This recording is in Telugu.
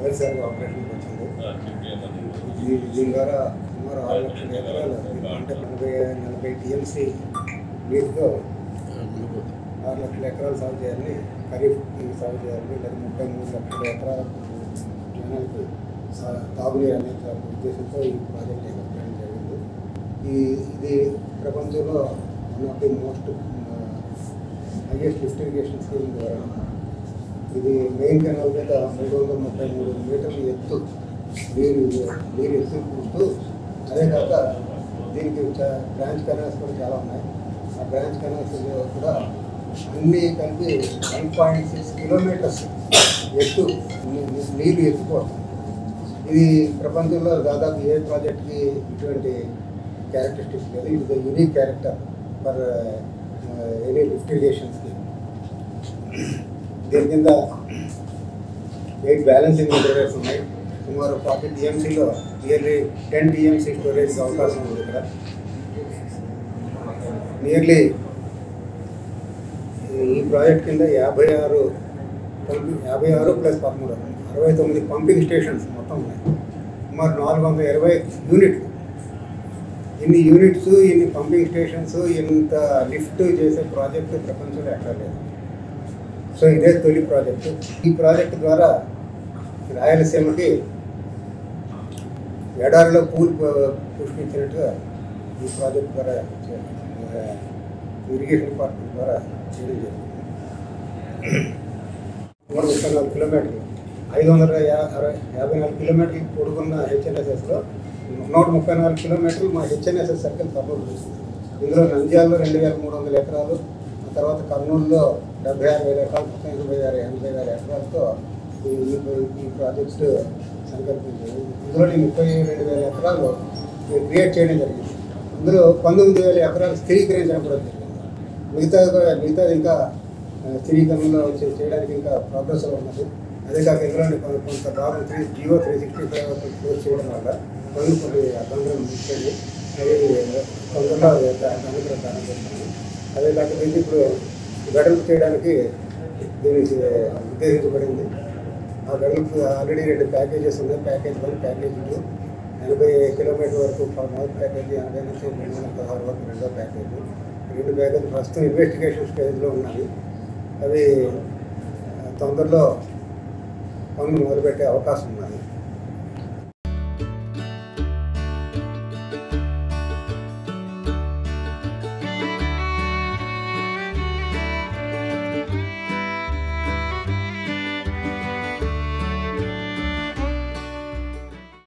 మొదటిసారిగా ఆపరేషన్కి వచ్చింది ఈ దీని ద్వారా సుమారు ఆరు లక్షల ఎకరాలు అంటే నలభై నలభై టీఎంసీ నీటితో ఆరు లక్షల ఎకరాలు సాగు చేయాలని ఖరీఫ్ సాగు చేయాలని లేదా ముప్పై మూడు లక్షల ఎకరాలకు జనాలకు సా- తాగునీరు అనే ఉద్దేశంతో ఈ ప్రాజెక్ట్ టేకప్ చేయడం జరిగింది ఈ ఇది ప్రపంచంలో one of the most highest lift irrigation scheme ద్వారా ఇది మెయిన్ కెనాల్ మీద మూడు వందల ముప్పై మూడు మీటర్లు ఎత్తు నీరు నీరు ఎత్తు పూస్తూ అదే కాక దీనికి చా- బ్రాంచ్ కెనాల్స్ కూడా చాలా ఉన్నాయి ఆ బ్రాంచ్ కెనాల్స్ కూడా అన్నీ కలిపి వన్ పాయింట్ సిక్స్ కిలోమీటర్స్ ఎత్తు నీ- నీ- నీరు ఎత్తుకోవడం ఇది ప్రపంచంలో దాదాపు ఏ ప్రాజెక్ట్కి ఇటువంటి క్యారెక్టరిస్టిక్స్ లేదు ఇది unique character for any lift irrigation scheme దీని కింద ఎయిట్ బ్యాలెన్సింగ్ రిజర్వేస్ ఉన్నాయి సుమారు ఫార్టీ టీఎంసీలో నియర్లీ టెన్ టీఎంసీ స్టోరేజ్కి అవకాశం ఉంది ఇక్కడ నియర్లీ ఈ ప్రాజెక్ట్ కింద యాభై ఆరు పంపి- యాభై ఆరు ప్లస్ పదమూడు అరవై తొమ్మిది పంపింగ్ స్టేషన్స్ మొత్తం ఉన్నాయి సుమారు నాలుగు వందల ఇరవై యూనిట్లు ఇన్ని యూనిట్స్ ఇన్ని పంపింగ్ స్టేషన్స్ ఇంత లిఫ్ట్ చేసే ప్రాజెక్టు ప్రపంచంలో ఎక్కడ లేదు సో ఇదే తొలి ప్రాజెక్టు ఈ ప్రాజెక్టు ద్వారా రాయలసీమకి ఎడారిలో పూలు పు- పుష్పించినట్టుగా ఈ ప్రాజెక్ట్ ద్వారా చే- ఆ, ఇరిగేషన్ డిపార్ట్మెంట్ ద్వారా చేయడం జరిగింది నూట ముప్పై నాలుగు కిలోమీటర్లు ఐదు వందల యా- అరవై యాభై నాలుగు కిలోమీటర్లు పొడుగున్న హెచ్ఎన్ఎస్ఎస్లో నూట ముప్పై నాలుగు కిలోమీటర్లు మా హెచ్ఎన్ఎస్ఎస్ సర్కిల్ కర్నూలు చూస్తుంది ఇందులో నంద్యాలలో రెండు వేల మూడు వందల ఎకరాలు ఆ తర్వాత కర్నూలులో డెబ్బై ఆరు వేల ఎకరాలు మొత్తం ఎనభై ఆరు ఎనభై ఆరు ఎకరాలతో ఈ ఈ- ఈ ప్రాజెక్టు సంకల్పించింది ఇందులో ఈ ముప్పై రెండు వేల ఎకరాలు క్రియేట్ చేయడం జరిగింది అందులో పంతొమ్మిది వేల ఎకరాలు స్థిరీకరించడం కూడా జరిగింది మిగతా మిగతాది ఇంకా ఆ, స్థిరీకరణలో చే- చేయడానికి ఇంకా ప్రోగ్రెస్లో ఉన్నది అదే కాక ఇందులో కొంత కొంత భాగం three GO three sixty five close చేయడం వల్ల పనులు కొన్ని తొందరగా ముగిపోయింది అది తొందరలో దానికి ప్రారంభిస్తాను అదే కాకపోతే ఇప్పుడు వెడల్పు చేయడానికి దీనికి ఉద్దేశించబడింది ఆ వెడల్పు ఆల్రెడీ రెండు ప్యాకేజెస్ ఉన్నాయి ప్యాకేజ్ వన్ ప్యాకేజ్ టూ ఎనభై కిలోమీటర్ వరకు ప- మొదటి ప్యాకేజీ ఎనభై నుంచి రెండు వందల పదహారు వరకు రెండో ప్యాకేజ్ రెండు ప్యాకేజ్ ప్రస్తుతం ఇన్వెస్టిగేషన్ స్టేజ్లో ఉన్నాయి అవి ఆ, తొందరలో పనులు మొదలుపెట్టే అవకాశం ఉన్నది